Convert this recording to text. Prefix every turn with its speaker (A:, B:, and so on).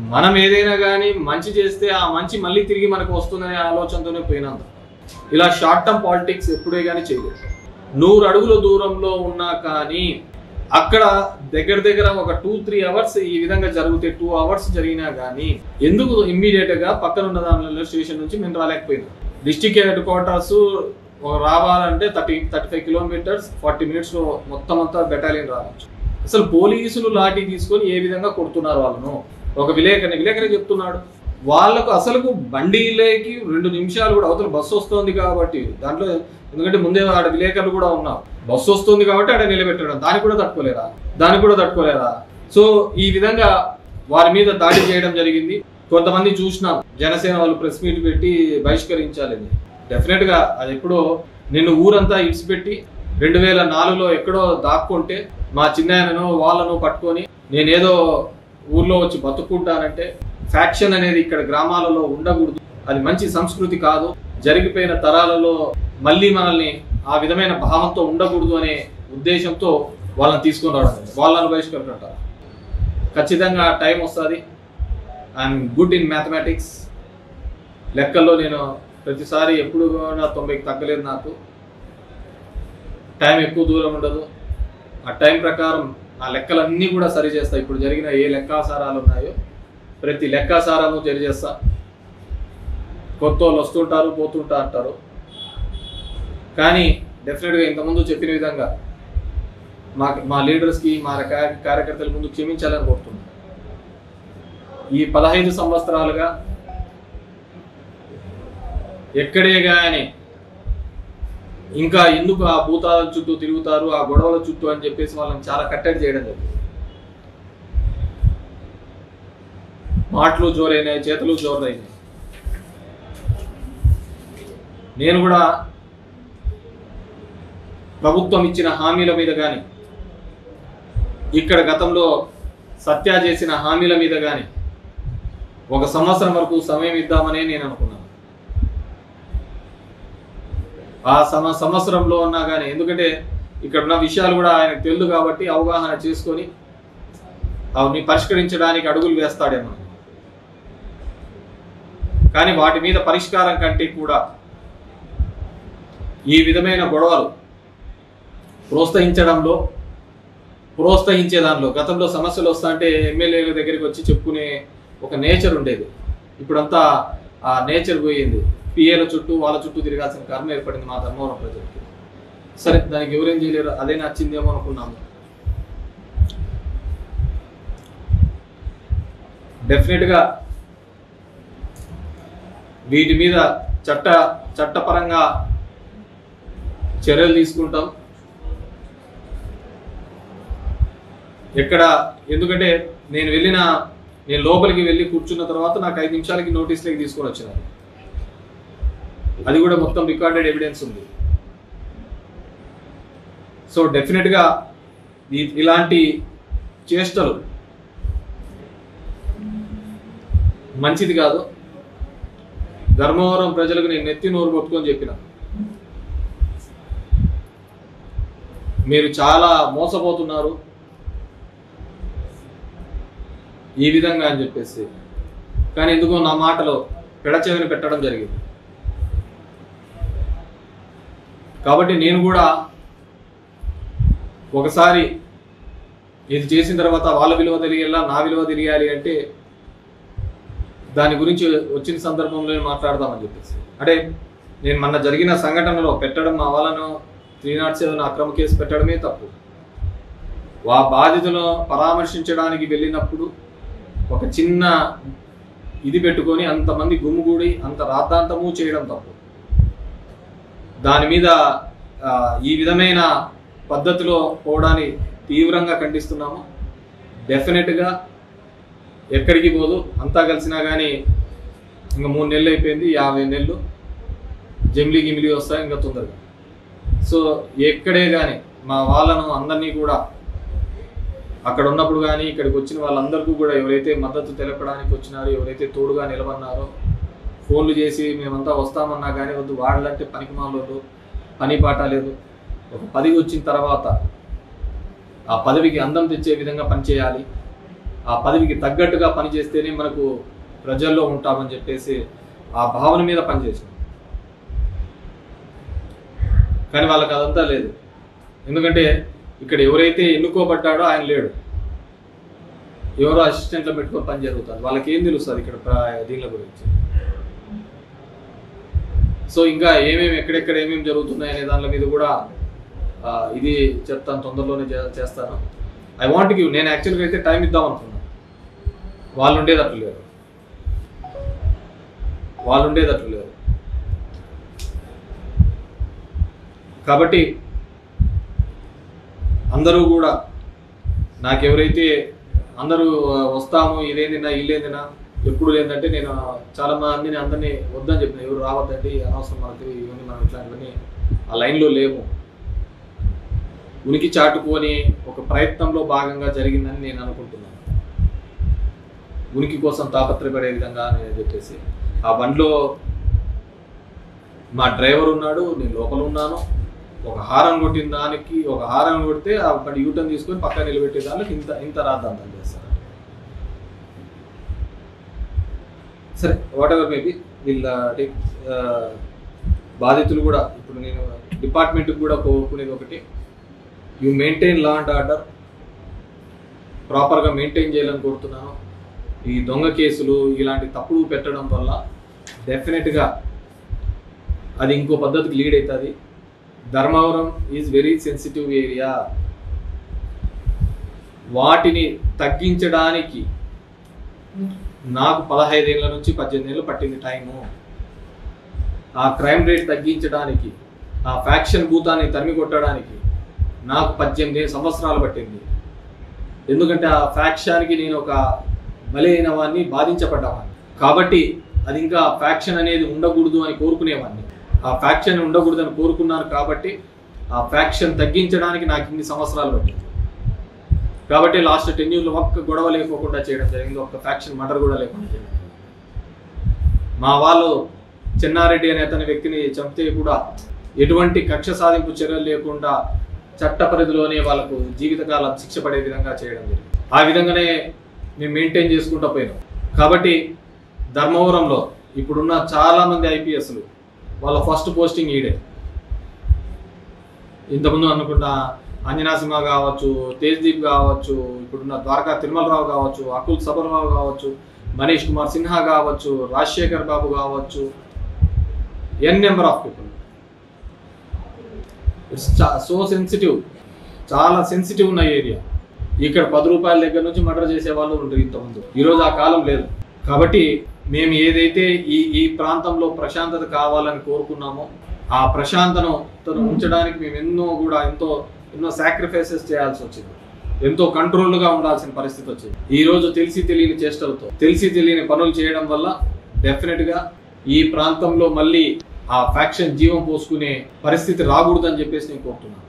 A: మనం ఏదైనా కానీ మంచి చేస్తే ఆ మంచి మళ్ళీ తిరిగి మనకు వస్తుందనే ఆలోచనతోనే పోయినాం ఇలా షార్ట్ టర్మ్ పాలిటిక్స్ ఎప్పుడే కానీ చేయలేదు నూరు అడుగుల దూరంలో ఉన్నా కానీ అక్కడ దగ్గర దగ్గర ఒక టూ త్రీ అవర్స్ ఈ విధంగా జరిగితే టూ అవర్స్ జరిగినా కానీ ఎందుకు ఇమ్మీడియట్ గా పక్కన ఉన్న దానిలో స్టేషన్ నుంచి మేము రాలేకపోయినాం డిస్టిక్ హెడ్ క్వార్టర్స్ రావాలంటే thirty thirty five kilometres forty minutes లో మొత్తం అంతా బెటాలియన్ రావచ్చు అసలు పోలీసులు లాఠీ తీసుకొని ఏ విధంగా కొడుతున్నారు వాళ్ళను ఒక విలేకరి విలేకరి చెప్తున్నాడు వాళ్ళకు అసలు బండిలోకి రెండు నిమిషాలు కూడా అవతల బస్సు వస్తుంది కాబట్టి దాంట్లో ఎందుకంటే ముందే ఆడ విలేకరులు కూడా ఉన్నారు బస్సు వస్తుంది కాబట్టి ఆడ నిలబెట్టడం దానికి కూడా తట్టుకోలేరా దానికి కూడా తట్టుకోలేరా సో ఈ విధంగా వారి మీద దాడి చేయడం జరిగింది కొంతమంది చూసినాం జనసేన వాళ్ళు ప్రెస్ మీట్ పెట్టి బహిష్కరించాలని డెఫినెట్ గా అది ఎప్పుడో నిన్ను ఊరంతా ఇడిచిపెట్టి రెండు వేల నాలుగులో ఎక్కడో దాక్కుంటే మా చిన్నాయనను వాళ్ళను పట్టుకొని నేనేదో ఊర్లో వచ్చి బతుకుంటానంటే ఫ్యాక్షన్ అనేది ఇక్కడ గ్రామాలలో ఉండకూడదు అది మంచి సంస్కృతి కాదు జరిగిపోయిన తరాలలో మళ్ళీ మనల్ని ఆ విధమైన భావంతో ఉండకూడదు అనే ఉద్దేశంతో వాళ్ళని తీసుకొని రావడం జరిగింది. వాళ్ళని బహిష్కరించారు ఖచ్చితంగా టైం వస్తుంది ఐఎమ్ గుడ్ ఇన్ మ్యాథమెటిక్స్ లెక్కల్లో నేను ప్రతిసారి ఎప్పుడు కూడా తొంభైకి తగ్గలేదు నాకు టైం ఎక్కువ దూరం ఉండదు ఆ టైం ప్రకారం ఆ లెక్కలన్నీ కూడా సరి చేస్తా ఇప్పుడు జరిగిన ఏ లెక్కాసారాలు ఉన్నాయో ప్రతి లెక్కాసారము సరి చేస్తా కొత్త వాళ్ళు వస్తుంటారు పోతుంటా అంటారు కానీ డెఫినెట్గా ఇంతకుముందు చెప్పిన విధంగా మా మా లీడర్స్కి మా కార్య- కార్యకర్తల ముందు క్షమించాలని కోరుతున్నాను ఈ పదహైదు సంవత్సరాలుగా ఎక్కడే కానీ ఇంకా ఎందుకు ఆ భూతాల చుట్టూ తిరుగుతారు ఆ గొడవల చుట్టూ అని చెప్పేసి వాళ్ళని చాలా కట్టడి చేయడం జరిగింది మాటలు జోరైనాయి చేతులు జోరైనాయి నేను కూడా ప్రభుత్వం ఇచ్చిన హామీల మీద కానీ ఇక్కడ గతంలో సత్య చేసిన హామీల మీద కానీ ఒక సంవత్సరం వరకు సమయం ఇద్దామనే నేను అనుకున్నాను ఆ సమ సంవత్సరంలో ఉన్నా కానీ ఎందుకంటే ఇక్కడ ఉన్న విషయాలు కూడా ఆయనకు తెలుసు కాబట్టి అవగాహన చేసుకొని అవన్నీ పరిష్కరించడానికి అడుగులు వేస్తాడేమో కానీ వాటి మీద పరిష్కారం కంటే కూడా ఈ విధమైన గొడవలు ప్రోత్సహించడంలో ప్రోత్సహించే దానిలో గతంలో సమస్యలు వస్తా అంటే ఎమ్మెల్యేల దగ్గరికి వచ్చి చెప్పుకునే ఒక నేచర్ ఉండేది ఇప్పుడంతా ఆ నేచర్ పోయింది పిఏల చుట్టూ వాళ్ళ చుట్టూ తిరగాల్సిన కర్మ ఏర్పడింది మా ధర్మవరం ప్రజలకి సరే దానికి ఎవరేం చేయలేరు అదే నచ్చిందేమో అనుకున్నాము డెఫినెట్గా వీటి మీద చట్ట చట్టపరంగా చర్యలు తీసుకుంటాం ఎక్కడ ఎందుకంటే నేను వెళ్ళిన నేను లోపలికి వెళ్ళి కూర్చున్న తర్వాత నాకు ఐదు నిమిషాలకి నోటీస్లోకి తీసుకొని వచ్చినారు అది కూడా మొత్తం రికార్డెడ్ ఎవిడెన్స్ ఉంది సో డెఫినెట్గా ఈ- ఇలాంటి చేష్టలు మంచిది కాదు ధర్మవరం ప్రజలకు నేను నెత్తి నోరు కొట్టుకొని చెప్పిన మీరు చాలా మోసపోతున్నారు ఈ విధంగా అని చెప్పేసి కానీ ఎందుకో నా మాటలో పెడచెవిని పెట్టడం జరిగింది కాబట్టి నేను కూడా ఒకసారి ఇది చేసిన తర్వాత వాళ్ళ విలువ తెలియాలా నా విలువ తెలియాలి అంటే దాని గురించి వచ్చిన సందర్భంలో మాట్లాడదామని చెప్పేసి అంటే నేను మొన్న జరిగిన సంఘటనలో పెట్టడం మా వాళ్ళను త్రీ నాట్ సెవెన్ అక్రమ కేసు పెట్టడమే తప్పు ఆ బాధితులను పరామర్శించడానికి వెళ్ళినప్పుడు ఒక చిన్న ఇది పెట్టుకొని అంతమంది గుమ్ముగూడి అంత రాద్ధాంతము చేయడం తప్పు దాని మీద ఆ, ఈ విధమైన పద్ధతిలో పోవడాన్ని తీవ్రంగా ఖండిస్తున్నాము డెఫినెట్గా ఎక్కడికి పోదు అంతా కలిసినా కానీ ఇంకా మూడు నెలలు అయిపోయింది యాభై నెలలు జమిలీ గిమిలీ వస్తాయి ఇంకా తొందరగా సో ఎక్కడే కానీ మా వాళ్ళను అందరినీ కూడా అక్కడ ఉన్నప్పుడు కానీ ఇక్కడికి వచ్చిన వాళ్ళందరికీ కూడా ఎవరైతే మద్దతు తెలపడానికి వచ్చినారో ఎవరైతే తోడుగా నిలబడినారో ఫోన్లు చేసి మేమంతా వస్తామన్నా కానీ వద్దు వాళ్ళంటే పనికి మాలోళ్ళు పని పాట లేదు ఒక పదవి వచ్చిన తర్వాత ఆ పదవికి అందం తెచ్చే విధంగా పనిచేయాలి ఆ పదవికి తగ్గట్టుగా పనిచేస్తేనే మనకు ప్రజల్లో ఉంటామని చెప్పేసి ఆ భావన మీద పనిచేసాం కానీ వాళ్ళకి అదంతా లేదు ఎందుకంటే ఇక్కడ ఎవరైతే ఎన్నుకోబడ్డాడో ఆయన లేడు ఎవరో అసిస్టెంట్లో పెట్టుకొని పని జరుగుతుంది వాళ్ళకి ఏం తెలుస్తుంది ఇక్కడ ప్ర- దీనిల గురించి సో ఇంకా ఏమేమి ఎక్కడెక్కడ ఏమేమి జరుగుతున్నాయి అనే దాని మీద కూడా ఆ, ఇది చెప్తాను తొందరలోనే చే- చేస్తాను ఐ వాంట్ గివ్ నేను యాక్చువల్గా అయితే టైం ఇద్దాం అనుకున్నాను వాళ్ళు ఉండేటట్లు లేరు వాళ్ళు ఉండేటట్లు లేరు కాబట్టి అందరూ కూడా నాకెవరైతే అందరూ ఆ, వస్తాము ఇదేందినా ఇల్లేందినా ఎప్పుడు లేదంటే నేను చాలా మందిని అందరినీ వద్దని చెప్పిన ఎవరు రావద్దండి అనవసరం మనకి ఇవన్నీ మనం ఇట్లాంటివన్నీ ఆ లైన్లో లేము ఉనికి చాటుకొని ఒక ప్రయత్నంలో భాగంగా జరిగిందని నేను అనుకుంటున్నాను ఉనికి కోసం తాపత్రయపడే విధంగా అని చెప్పేసి ఆ బండిలో మా డ్రైవర్ ఉన్నాడు నేను లోపల ఉన్నాను ఒక హారం కొట్టిన దానికి ఒక హారం కొడితే ఆ బండి యూటర్న్ తీసుకొని పక్కన నిలబెట్టే దానికి ఇంత ఇంత రాద్దాంతం చేస్తారు సరే వాట్ ఎవర్ మేబీ వీళ్ళ టేక్ బాధితులు కూడా ఇప్పుడు నేను డిపార్ట్మెంట్కి కూడా కోరుకునేది ఒకటి you maintain law and order ప్రాపర్గా మెయింటైన్ చేయాలని కోరుతున్నాను ఈ దొంగ కేసులు ఇలాంటి తప్పులు పెట్టడం వల్ల డెఫినెట్గా అది ఇంకో పద్ధతికి లీడ్ అవుతుంది Dharmavaram is very sensitive area వాటిని తగ్గించడానికి నాకు పదహైదేళ్ల నుంచి పద్దెనిమిది ఏళ్ళు పట్టింది టైము ఆ క్రైమ్ రేట్ తగ్గించడానికి ఆ ఫ్యాక్షన్ భూతాన్ని తరిమి కొట్టడానికి నాకు పద్దెనిమిది సంవత్సరాలు పట్టింది ఎందుకంటే ఆ ఫ్యాక్షన్కి నేను ఒక బలైన వాడిని బాధించబడ్డవాడిని కాబట్టి అది ఇంకా ఫ్యాక్షన్ అనేది ఉండకూడదు అని కోరుకునేవాడిని ఆ ఫ్యాక్షన్ ఉండకూడదు అని కోరుకున్నాను కాబట్టి ఆ ఫ్యాక్షన్ తగ్గించడానికి నాకు ఇన్ని సంవత్సరాలు పట్టింది కాబట్టి లాస్ట్ టెన్ ఇయర్లో ఒక్క గొడవ లేకోకుండా చేయడం జరిగింది ఒక్క ఫ్యాక్షన్ మర్డర్ కూడా లేకుండా చేయడం జరిగింది. మా వాళ్ళు చెన్నారెడ్డి అనే అతని వ్యక్తిని చంపితే కూడా ఎటువంటి కక్ష సాధింపు చర్యలు లేకుండా చట్ట పరిధిలోనే వాళ్ళకు జీవితకాలం శిక్ష పడే విధంగా చేయడం జరిగింది ఆ విధంగానే మేము మెయింటైన్ చేసుకుంటూ పోయినాం కాబట్టి ధర్మవరంలో ఇప్పుడున్న చాలా మంది ఐపీఎస్లు వాళ్ళ ఫస్ట్ పోస్టింగ్ ఈడే ఇంతకుముందు అనుకున్న అంజనా సింహ కావచ్చు తేజ్దీప్ కావచ్చు ఇప్పుడున్న ద్వారకా తిరుమలరావు కావచ్చు అకుల్ సబర్రావు కావచ్చు మనీష్ కుమార్ సిన్హా కావచ్చు రాజశేఖర్ బాబు కావచ్చు an number of people it's so sensitive చాలా సెన్సిటివ్ ఉన్న ఏరియా ఇక్కడ పది రూపాయల దగ్గర నుంచి మర్డర్ చేసే వాళ్ళు ఉంటారు ఇంతకుముందు ఈరోజు ఆ కాలం లేదు కాబట్టి మేము ఏదైతే ఈ ఈ ప్రాంతంలో ప్రశాంతత కావాలని కోరుకున్నామో ఆ ప్రశాంతను తను ఉంచడానికి మేము ఎన్నో కూడా ఎంతో ఎన్నో సాక్రిఫైసెస్ చేయాల్సి వచ్చింది ఎంతో కంట్రోల్గా ఉండాల్సిన పరిస్థితి వచ్చింది ఈ రోజు తెలిసి తెలియని చేష్టలతో తెలిసి తెలియని పనులు చేయడం వల్ల డెఫినెట్ గా ఈ ప్రాంతంలో మళ్ళీ ఆ ఫ్యాక్షన్ జీవం పోసుకునే పరిస్థితి రాకూడదని చెప్పేసి నేను కోరుతున్నాను